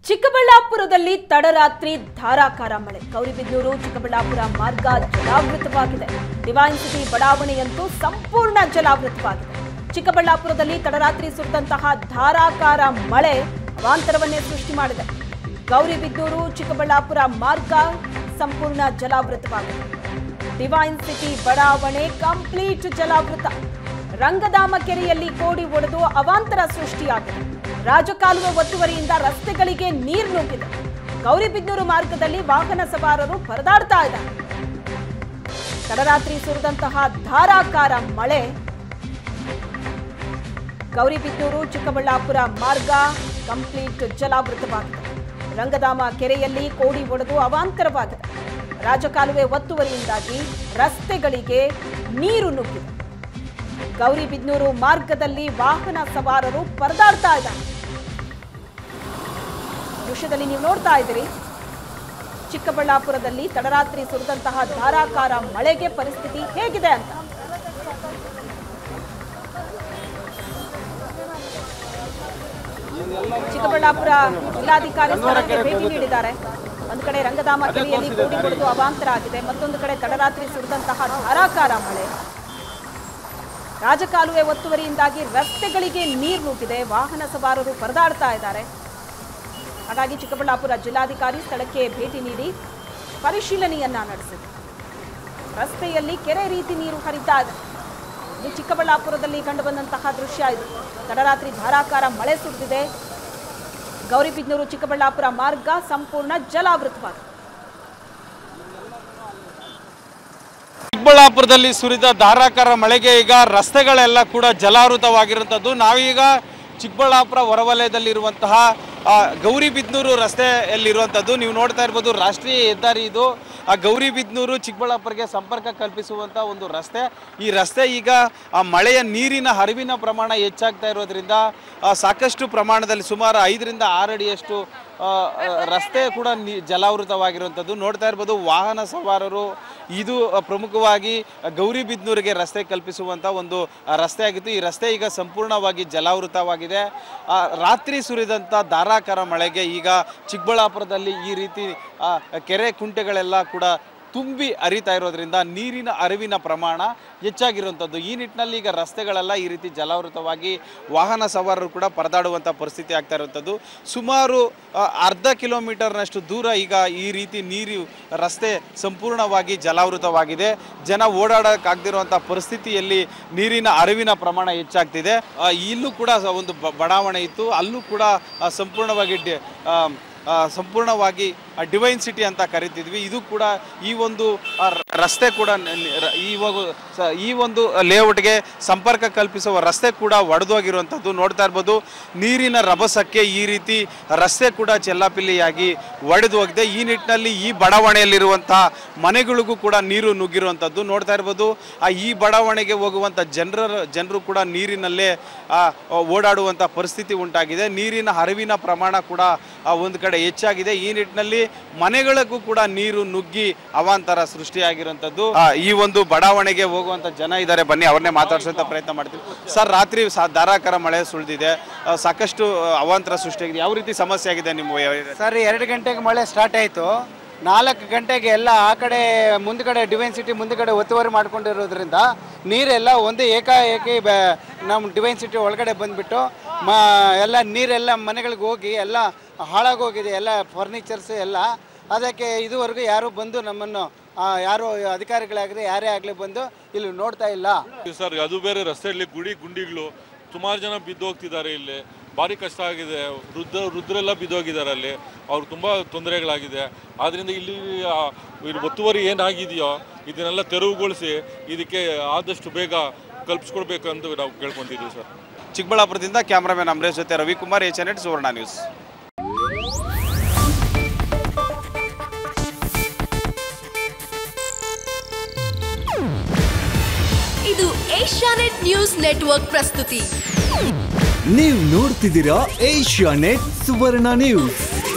ಚಿಕ್ಕಬಳ್ಳಾಪುರದಲ್ಲಿ ತಡರಾತ್ರಿ ಧಾರಾಕಾರ ಮಳೆ ಗೌರಿಬಿದನೂರು ಚಿಕ್ಕಬಳ್ಳಾಪುರ ಮಾರ್ಗ ಜಲಾವೃತವಾಗಿದೆ ಡಿವೈನ್ ಸಿಟಿ ಬಡಾವಣೆಯಂತೂ ಸಂಪೂರ್ಣ ಜಲಾವೃತವಾಗಿದೆ ಚಿಕ್ಕಬಳ್ಳಾಪುರದಲ್ಲಿ ತಡರಾತ್ರಿ ಸುರಿದಂತಹ ಧಾರಾಕಾರ ಮಳೆ ಅವಾಂತರವನ್ನೇ ಸೃಷ್ಟಿ ಮಾಡಿದೆ ಗೌರಿಬಿದನೂರು ಚಿಕ್ಕಬಳ್ಳಾಪುರ ಮಾರ್ಗ ಸಂಪೂರ್ಣ ಜಲಾವೃತವಾಗಿದೆ ಡಿವೈನ್ ಸಿಟಿ ಬಡಾವಣೆ ಕಂಪ್ಲೀಟ್ ಜಲಾವೃತ ರಂಗಧಾಮ ಕೆರೆಯಲ್ಲಿ ಕೋಡಿ ಒಡೆದು ಅವಾಂತರ ಸೃಷ್ಟಿಯಾಗಿದೆ ರಾಜಕಾಲುವೆ ಒತ್ತುವರಿಯಿಂದ ರಸ್ತೆಗಳಿಗೆ ನೀರು ನುಗ್ಗಿದೆ ಗೌರಿಬಿದನೂರು ಮಾರ್ಗದಲ್ಲಿ ವಾಹನ ಸವಾರರು ಪರದಾಡ್ತಾ ಇದ್ದಾರೆ ತಡರಾತ್ರಿ ಸುರಿದಂತಹ ಧಾರಾಕಾರ ಮಳೆ ಗೌರಿಬಿದನೂರು ಚಿಕ್ಕಬಳ್ಳಾಪುರ ಮಾರ್ಗ ಕಂಪ್ಲೀಟ್ ಜಲಾವೃತವಾಗಿದೆ ರಂಗಧಾಮ ಕೆರೆಯಲ್ಲಿ ಕೋಡಿ ಒಡೆದು ಅವಾಂತರವಾಗಿದೆ ರಾಜಕಾಲುವೆ ಒತ್ತುವರಿಯಿಂದಾಗಿ ರಸ್ತೆಗಳಿಗೆ ನೀರು ನುಗ್ಗಿದೆ ಗೌರಿಬಿದನೂರು ಮಾರ್ಗದಲ್ಲಿ ವಾಹನ ಸವಾರರು ಪರದಾಡ್ತಾ ಇದ್ದಾರೆ ದೃಶ್ಯದಲ್ಲಿ ನೀವು ನೋಡ್ತಾ ಇದ್ದೀರಿ ಚಿಕ್ಕಬಳ್ಳಾಪುರದಲ್ಲಿ ತಡರಾತ್ರಿ ಸುರಿದಂತಹ ಧಾರಾಕಾರ ಮಳೆಗೆ ಪರಿಸ್ಥಿತಿ ಹೇಗಿದೆ ಅಂತ ಚಿಕ್ಕಬಳ್ಳಾಪುರ ಜಿಲ್ಲಾಧಿಕಾರಿ ಸ್ಥಳಕ್ಕೆ ಭೇಟಿ ನೀಡಿದ್ದಾರೆ ಒಂದು ಕಡೆ ರಂಗಧಾಮ ಕೆರೆಯಲ್ಲಿ ಕೋಡಿ ಹೊಡೆದು ಅವಾಂತರ ಆಗಿದೆ ಮತ್ತೊಂದು ಕಡೆ ತಡರಾತ್ರಿ ಸುರಿದಂತಹ ಧಾರಾಕಾರ ಮಳೆ ರಾಜಕಾಲುವೆ ಒತ್ತುವರಿಯಿಂದಾಗಿ ರಸ್ತೆಗಳಿಗೆ ನೀರು ನುಗ್ಗಿದೆ ವಾಹನ ಸವಾರರು ಪರದಾಡ್ತಾ ಇದ್ದಾರೆ ಹಾಗಾಗಿ ಚಿಕ್ಕಬಳ್ಳಾಪುರ ಜಿಲ್ಲಾಧಿಕಾರಿ ಸ್ಥಳಕ್ಕೆ ಭೇಟಿ ನೀಡಿ ಪರಿಶೀಲನೆಯನ್ನ ನಡೆಸಿದರು ರಸ್ತೆಯಲ್ಲಿ ಕೆರೆ ರೀತಿ ನೀರು ಹರಿತಾ ಇದೆ ಇದು ಚಿಕ್ಕಬಳ್ಳಾಪುರದಲ್ಲಿ ಕಂಡುಬಂದಂತಹ ದೃಶ್ಯ ಇದು ತಡರಾತ್ರಿ ಧಾರಾಕಾರ ಮಳೆ ಸುರಿದಿದೆ ಗೌರಿಬಿದನೂರು ಚಿಕ್ಕಬಳ್ಳಾಪುರ ಮಾರ್ಗ ಸಂಪೂರ್ಣ ಜಲಾವೃತವಾಗಿದೆ ಚಿಕ್ಕಬಳ್ಳಾಪುರದಲ್ಲಿ ಸುರಿದ ಧಾರಾಕಾರ ಮಳೆಗೆ ಈಗ ರಸ್ತೆಗಳೆಲ್ಲ ಕೂಡ ಜಲಾವೃತವಾಗಿರುವಂಥದ್ದು ನಾವೀಗ ಚಿಕ್ಕಬಳ್ಳಾಪುರ ಹೊರವಲಯದಲ್ಲಿರುವಂತಹ ಆ, ಗೌರಿಬಿದನೂರು ರಸ್ತೆಯಲ್ಲಿರುವಂಥದ್ದು ನೀವು ನೋಡ್ತಾ ಇರ್ಬೋದು ರಾಷ್ಟ್ರೀಯ ಹೆದ್ದಾರಿ ಇದು ಆ ಗೌರಿಬಿದನೂರು ಚಿಕ್ಕಬಳ್ಳಾಪುರಕ್ಕೆ ಸಂಪರ್ಕ ಕಲ್ಪಿಸುವಂಥ ಒಂದು ರಸ್ತೆ ಈ ರಸ್ತೆ ಈಗ ಆ ಮಳೆಯ ನೀರಿನ ಹರಿವಿನ ಪ್ರಮಾಣ ಹೆಚ್ಚಾಗ್ತಾ ಇರೋದ್ರಿಂದ ಆ, ಸಾಕಷ್ಟು ಪ್ರಮಾಣದಲ್ಲಿ ಸುಮಾರು ಐದರಿಂದ ಆರು ಅಡಿಯಷ್ಟು ಆ, ಆ, ರಸ್ತೆ ಕೂಡ ನೀ ಜಲಾವೃತವಾಗಿರುವಂಥದ್ದು ನೋಡ್ತಾ ಇರ್ಬೋದು ವಾಹನ ಸವಾರರು ಇದು ಆ, ಪ್ರಮುಖವಾಗಿ ಗೌರಿಬಿದನೂರಿಗೆ ರಸ್ತೆ ಕಲ್ಪಿಸುವಂಥ ಒಂದು ಆ, ರಸ್ತೆ ಆಗಿತ್ತು ಈ ರಸ್ತೆ ಈಗ ಸಂಪೂರ್ಣವಾಗಿ ಜಲಾವೃತವಾಗಿದೆ ಆ, ರಾತ್ರಿ ಸುರಿದಂಥ ಧಾರಾಕಾರ ಮಳೆಗೆ ಈಗ ಚಿಕ್ಕಬಳ್ಳಾಪುರದಲ್ಲಿ ಈ ರೀತಿ ಆ, ಕೆರೆ ಕುಂಟೆಗಳೆಲ್ಲ ಕೂಡ ತುಂಬಿ ಹರಿತಾ ಇರೋದ್ರಿಂದ ನೀರಿನ ಅರಿವಿನ ಪ್ರಮಾಣ ಹೆಚ್ಚಾಗಿರುವಂಥದ್ದು ಈ ನಿಟ್ಟಿನಲ್ಲಿ ಈಗ ರಸ್ತೆಗಳೆಲ್ಲ ಈ ರೀತಿ ಜಲಾವೃತವಾಗಿ ವಾಹನ ಸವಾರರು ಕೂಡ ಪರದಾಡುವಂಥ ಪರಿಸ್ಥಿತಿ ಆಗ್ತಾ ಇರುವಂಥದ್ದು ಸುಮಾರು ಆ, ಅರ್ಧ ಕಿಲೋಮೀಟರ್ನಷ್ಟು ದೂರ ಈಗ ಈ ರೀತಿ ನೀರು ರಸ್ತೆ ಸಂಪೂರ್ಣವಾಗಿ ಜಲಾವೃತವಾಗಿದೆ ಜನ ಓಡಾಡೋಕ್ಕಾಗದಿರುವಂಥ ಪರಿಸ್ಥಿತಿಯಲ್ಲಿ ನೀರಿನ ಅರಿವಿನ ಪ್ರಮಾಣ ಹೆಚ್ಚಾಗ್ತಿದೆ ಆ, ಇಲ್ಲೂ ಕೂಡ ಸ- ಒಂದು ಬ- ಬಡಾವಣೆ ಇತ್ತು ಅಲ್ಲೂ ಕೂಡ ಆ, ಸಂಪೂರ್ಣವಾಗಿ ಡಿ- ಆ, ಆ, ಸಂಪೂರ್ಣವಾಗಿ ಡಿವೈನ್ ಸಿಟಿ ಅಂತ ಕರಿತಿದ್ವಿ ಇದು ಕೂಡ ಈ ಒಂದು ಆ, ರ- ರಸ್ತೆ ಕೂಡ ನ- ನ- ರ- ಈ ಒಂದು ಸ- ಈ ಒಂದು ಲೇಔಟ್ಗೆ ಸಂಪರ್ಕ ಕಲ್ಪಿಸುವ ರಸ್ತೆ ಕೂಡ ಒಡೆದೋಗಿರುವಂಥದ್ದು ನೋಡ್ತಾ ಇರ್ಬೋದು ನೀರಿನ ರಭಸಕ್ಕೆ ಈ ರೀತಿ ರಸ್ತೆ ಕೂಡ ಚೆಲ್ಲಾಪಿಲ್ಲಿಯಾಗಿ ಒಡೆದು ಹೋಗಿದೆ ಈ ನಿಟ್ಟಿನಲ್ಲಿ ಈ ಬಡಾವಣೆಯಲ್ಲಿರುವಂತಹ ಮನೆಗಳಿಗೂ ಕೂಡ ನೀರು ನುಗ್ಗಿರುವಂಥದ್ದು ನೋಡ್ತಾ ಇರ್ಬೋದು ಆ ಈ ಬಡಾವಣೆಗೆ ಹೋಗುವಂಥ ಜನರ ಜನರು ಕೂಡ ನೀರಿನಲ್ಲೇ ಆ, ಓಡಾಡುವಂಥ ಪರಿಸ್ಥಿತಿ ಉಂಟಾಗಿದೆ ನೀರಿನ ಹರಿವಿನ ಪ್ರಮಾಣ ಕೂಡ ಆ, ಒಂದು ಕಡೆ ಹೆಚ್ಚಾಗಿದೆ ಈ ನಿಟ್ಟಿನಲ್ಲಿ ಮನೆಗಳಿಗೂ ಕೂಡ ನೀರು ನುಗ್ಗಿ ಅವಾಂತರ ಸೃಷ್ಟಿಯಾಗಿರುವಂಥದ್ದು ಆ, ಈ ಒಂದು ಬಡಾವಣೆಗೆ ಹೋಗುವಂಥ ಜನ ಇದ್ದಾರೆ ಬನ್ನಿ ಅವ್ರನ್ನೇ ಮಾತಾಡ್ಸೋಂಥ ಪ್ರಯತ್ನ ಮಾಡ್ತೀವಿ ಸರ್ ರಾತ್ರಿ ಸಾ ಧಾರಾಕಾರ ಮಳೆ ಸುಳಿದಿದೆ ಆ, ಸಾಕಷ್ಟು ಆ, ಅವಾಂತರ ಸೃಷ್ಟಿಯಾಗಿದೆ ಯಾವ ರೀತಿ ಸಮಸ್ಯೆ ಆಗಿದೆ ನಿಮ್ಮ area? ಸರ್ ಎರಡು ಗಂಟೆಗೆ ಮಳೆ ಸ್ಟಾರ್ಟ್ ಆಯಿತು ನಾಲ್ಕು ಗಂಟೆಗೆ ಎಲ್ಲ ಆ ಕಡೆ ಮುಂದ್ಗಡೆ ಡಿವೈನ್ ಸಿಟಿ ಮುಂದ್ಗಡೆ ಒತ್ತುವರಿ ಮಾಡ್ಕೊಂಡಿರೋದ್ರಿಂದ ನೀರೆಲ್ಲ ಒಂದೇ ಏಕಾಏಕಿ ಬ ನಮ್ಮ ಡಿವೈನ್ ಸಿಟಿ ಒಳಗಡೆ ಬಂದುಬಿಟ್ಟು ಮ ಎಲ್ಲ ನೀರೆಲ್ಲ ಮನೆಗಳಿಗೆ ಹೋಗಿ ಎಲ್ಲ ಹಾಳಾಗೋಗಿದೆ ಎಲ್ಲ ಫರ್ನಿಚರ್ಸ್ ಎಲ್ಲ ಅದಕ್ಕೆ ಇದುವರೆಗೂ ಯಾರೂ ಬಂದು ನಮ್ಮನ್ನು ಆ, ಯಾರು ಅಧಿಕಾರಿಗಳಾಗಲಿ ಯಾರೇ ಆಗಲಿ ಬಂದು ಇಲ್ಲಿ ನೋಡ್ತಾ ಇಲ್ಲ ಸರ್ ಅದು ಬೇರೆ ರಸ್ತೆಯಲ್ಲಿ ಗುಡಿ ಗುಂಡಿಗಳು ಸುಮಾರು ಜನ ಬಿದ್ದೋಗ್ತಿದ್ದಾರೆ ಇಲ್ಲಿ ಭಾರಿ ಕಷ್ಟ ಆಗಿದೆ ವೃದ್ಧ ವೃದ್ಧರೆಲ್ಲ ಬಿದ್ದೋಗಿದ್ದಾರೆ ಅಲ್ಲಿ ಅವ್ರು ತುಂಬ ತೊಂದರೆಗಳಾಗಿದೆ ಆದ್ದರಿಂದ ಇಲ್ಲಿ ಆ, ಇಲ್ಲಿ ಒತ್ತುವರಿ ಏನಾಗಿದೆಯೋ ಇದನ್ನೆಲ್ಲ ತೆರವುಗೊಳಿಸಿ ಇದಕ್ಕೆ ಆದಷ್ಟು ಬೇಗ ಕಲ್ಪಿಸ್ಕೊಡ್ಬೇಕು ಅಂತ ನಾವು ಕೇಳ್ಕೊತಿದ್ದೀವಿ ಸರ್ ಚಿಕ್ಕಬಳ್ಳಾಪುರದಿಂದ ಕ್ಯಾಮ್ರಾಮನ್ ಅಮರೇಶ್ ಜೊತೆ Ravikumar H N at Suvarna news ಇದು ಏಷ್ಯಾನೆಟ್ ನ್ಯೂಸ್ ನೆಟ್ವರ್ಕ್ ಪ್ರಸ್ತುತಿ ನೀವು ನೋಡ್ತಿದ್ದೀರಾ ಏಷ್ಯಾ ನೆಟ್ ಸುವರ್ಣ ನ್ಯೂಸ್